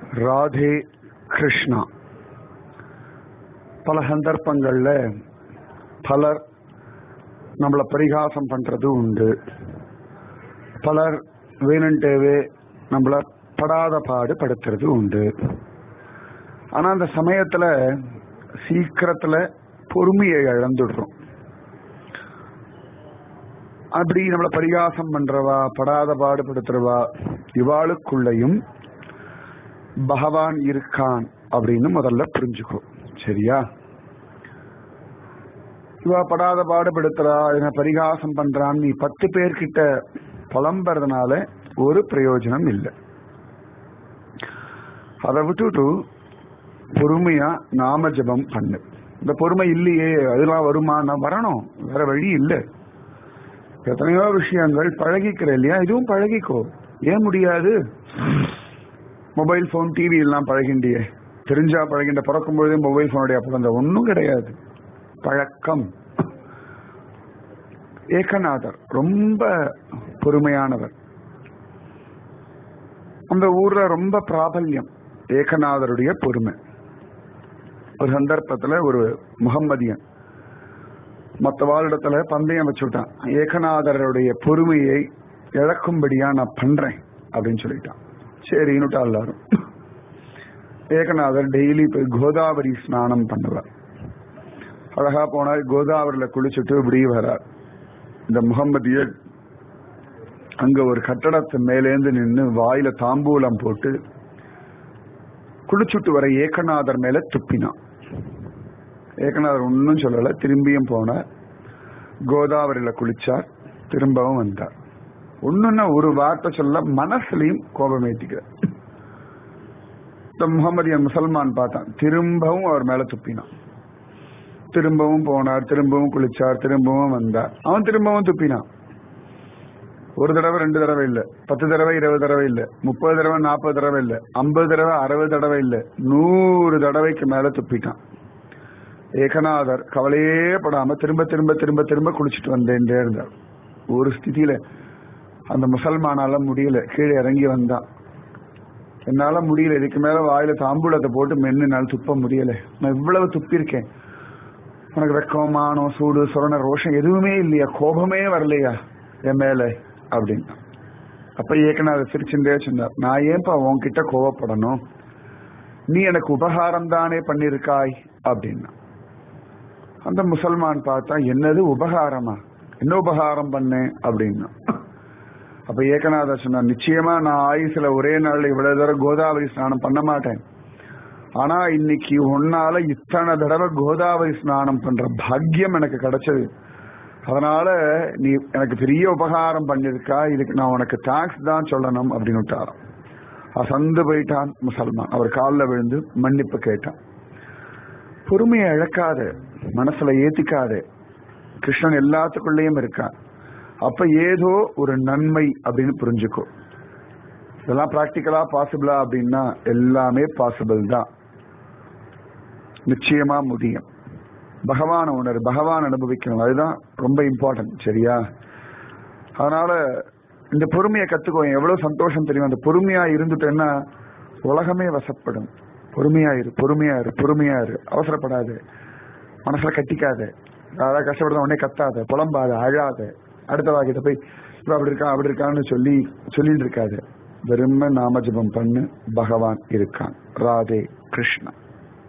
ராதே கிருஷ்ணா பல சந்தர்ப்பங்கள்ல பலர் நம்மளை பரிகாசம் பண்றது உண்டு பலர் வேணுன்ட்டேவே நம்மள படாத பாடு படுத்துறது உண்டு ஆனா அந்த சமயத்துல சீக்கிரத்துல பொறுமையை இழந்துடுறோம் அப்படி நம்மள பரிகாசம் பண்றவா படாத பாடுபடுத்துறவா இவாளுக்குள்ளயும் பகவான் இருக்கான் அப்படின்னு முதல்ல புரிஞ்சுக்கோ சரியா இவா படாத பாடுபடுத்துறா என்ன பரிகாசம் பண்றான்னு நீ பத்து பேர்கிட்ட புலம்புறதுனால ஒரு பிரயோஜனம் இல்லை அதை விட்டுட்டு பொறுமையா நாம ஜபம் பண்ணு இந்த பொறுமை இல்லையே அதெல்லாம் வருமானா வரணும் வேற வழி இல்லை எத்தனையோ விஷயங்கள் பழகிக்கிற இல்லையா இதுவும் பழகிக்கோ ஏன் முடியாது மொபைல் போன் டிவி எல்லாம் பழகிண்டியே தெரிஞ்சா பழகின்ற பிறக்கும் பொழுதே மொபைல் போனுடைய பிறந்த ஒன்றும் கிடையாது பழக்கம் ஏகநாதர் ரொம்ப பொறுமையானவர் அந்த ஊர்ல ரொம்ப பிராபல்யம் ஏகநாதருடைய பொறுமை ஒரு சந்தர்ப்பத்துல ஒரு முகம்மதியன் மற்ற வாழிடத்துல பந்தயம் வச்சுட்டான் ஏகநாதருடைய பொறுமையை இழக்கும்படியா நான் பண்றேன் அப்படின்னு சொல்லிட்டான் சரின்னுட்டா எல்லாரும் ஏகநாதர் டெய்லி போய் கோதாவரி ஸ்நானம் பண்ணுவார் அழகா போனார் கோதாவரியில குளிச்சுட்டு இப்படி வரார் இந்த முகம்மதியர் அங்க ஒரு கட்டடத்து மேலேந்து நின்று வாயில தாம்பூலம் போட்டு குளிச்சுட்டு வர ஏகநாதர் மேல துப்பினான் ஏகநாதர் ஒன்னும் சொல்லல திரும்பியும் போனார் கோதாவரியில குளிச்சார் திரும்பவும் வந்தார் ஒண்ணுன்னா ஒரு வார்த்தை சொல்ல மனசுலயும் கோபம் ஏத்திக்கிறார் இந்த முகமதியன் முசல்மான் பார்த்தான் திரும்பவும் அவர் மேல துப்பினான் திரும்பவும் போனார் திரும்பவும் குளிச்சார் திரும்பவும் வந்தார் அவன் திரும்பவும் துப்பினான் ஒரு தடவை ரெண்டு தடவை இல்ல பத்து தடவை இருபது தடவை இல்ல முப்பது தடவை நாற்பது தடவை இல்ல ஐம்பது தடவை அறுபது தடவை இல்ல நூறு தடவைக்கு மேல துப்பிட்டான் ஏகநாதர் கவலையே படாம திரும்ப திரும்ப திரும்ப திரும்ப குளிச்சுட்டு வந்தேன்டே இருந்தார் ஒரு ஸ்திதியில அந்த முசல்மானால முடியல கீழே இறங்கி வந்தான் என்னால முடியல இதுக்கு மேல வாயில தாம்பூலத்தை போட்டு மென்னுனால துப்ப முடியல நான் இவ்வளவு துப்பிருக்கேன் உனக்கு வெக்கமானம் சூடு சொரண ரோஷம் எதுவுமே இல்லையா கோபமே வரலையா என் மேல அப்படின்னா அப்ப ஏக்கநாதர் சிரிச்சுட்டே சொன்னார் நான் ஏன்பா உன்கிட்ட கோவப்படணும் நீ எனக்கு உபகாரம் தானே பண்ணிருக்காய் அப்படின்னா அந்த முசல்மான் பார்த்தா என்னது உபகாரமா என்ன உபகாரம் பண்ணேன் அப்படின்னா அப்ப ஏகநாதர் சொன்னார் நிச்சயமா நான் ஆயுசுல ஒரே நாள் இவ்வளவு தூரம் கோதாவரி ஸ்நானம் பண்ண மாட்டேன் ஆனா இன்னைக்கு உன்னால இத்தனை தடவை கோதாவரி ஸ்நானம் பண்ற பாக்கியம் எனக்கு கிடைச்சது அதனால நீ எனக்கு பெரிய உபகாரம் பண்ணிருக்கா இதுக்கு நான் உனக்கு தேங்க்ஸ் தான் சொல்லணும் அப்படின்னு விட்டாராம் அசந்து போயிட்டான் முசல்மான் அவர் காலில் விழுந்து மன்னிப்பு கேட்டான் பொறுமையை இழக்காத மனசுல ஏத்திக்காத கிருஷ்ணன் எல்லாத்துக்குள்ளேயும் இருக்கான் அப்ப ஏதோ ஒரு நன்மை அப்படின்னு புரிஞ்சுக்கோ இதெல்லாம் பிராக்டிக்கலா பாசிபிளா அப்படின்னா எல்லாமே பாசிபிள் தான் நிச்சயமா முடியும் பகவான உணர் பகவான் அனுபவிக்கணும் அதுதான் ரொம்ப இம்பார்ட்டன்ட் சரியா அதனால இந்த பொறுமையை கத்துக்கோ எவ்வளவு சந்தோஷம் தெரியும் அந்த பொறுமையா இருந்துட்டேன்னா உலகமே வசப்படும் பொறுமையா இரு பொறுமையா இரு பொறுமையா இரு அவசரப்படாது மனசுல கட்டிக்காத அதாவது கஷ்டப்படுற உடனே கத்தாத புலம்பாத அழாத அடுத்த வாக்கிட்ட போய் இப்ப அப்படி இருக்கா அப்படி இருக்கான்னு சொல்லி சொல்லிட்டு இருக்காது வெறும நாம ஜபம் பண்ணு பகவான் இருக்கான் ராதே கிருஷ்ணா